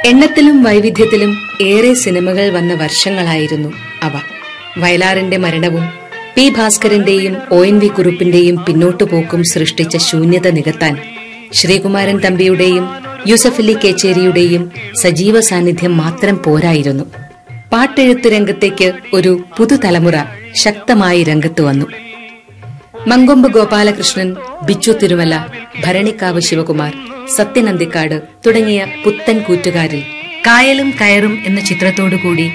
എണ്ണത്തിലും വൈവിധ്യത്തിലും ഏറെ സിനിമകൾ വന്ന വർഷങ്ങളായിരുന്നു അവ വയലാറിന്റെ മരണവും പി ഭാസ്കരന്റെയും ഒ എൻ വി കുറുപ്പിന്റെയും പിന്നോട്ടുപോക്കും സൃഷ്ടിച്ച ശൂന്യത നികത്താൻ ശ്രീകുമാരൻ തമ്പിയുടെയും യൂസഫലി കേച്ചേരിയുടെയും സജീവ സാന്നിധ്യം മാത്രം പോരായിരുന്നു പാട്ടെഴുത്ത് രംഗത്തേക്ക് ഒരു പുതുതലമുറ ശക്തമായി രംഗത്ത് വന്നു മങ്കൊമ്പ് ഗോപാലകൃഷ്ണൻ ബിച്ചു തിരുമല ഭരണിക്കാവ് ശിവകുമാർ സത്യനന്ദിക്കാട് തുടങ്ങിയ പുത്തൻ കൂറ്റുകാരിൽ കായലും കയറും എന്ന ചിത്രത്തോടുകൂടി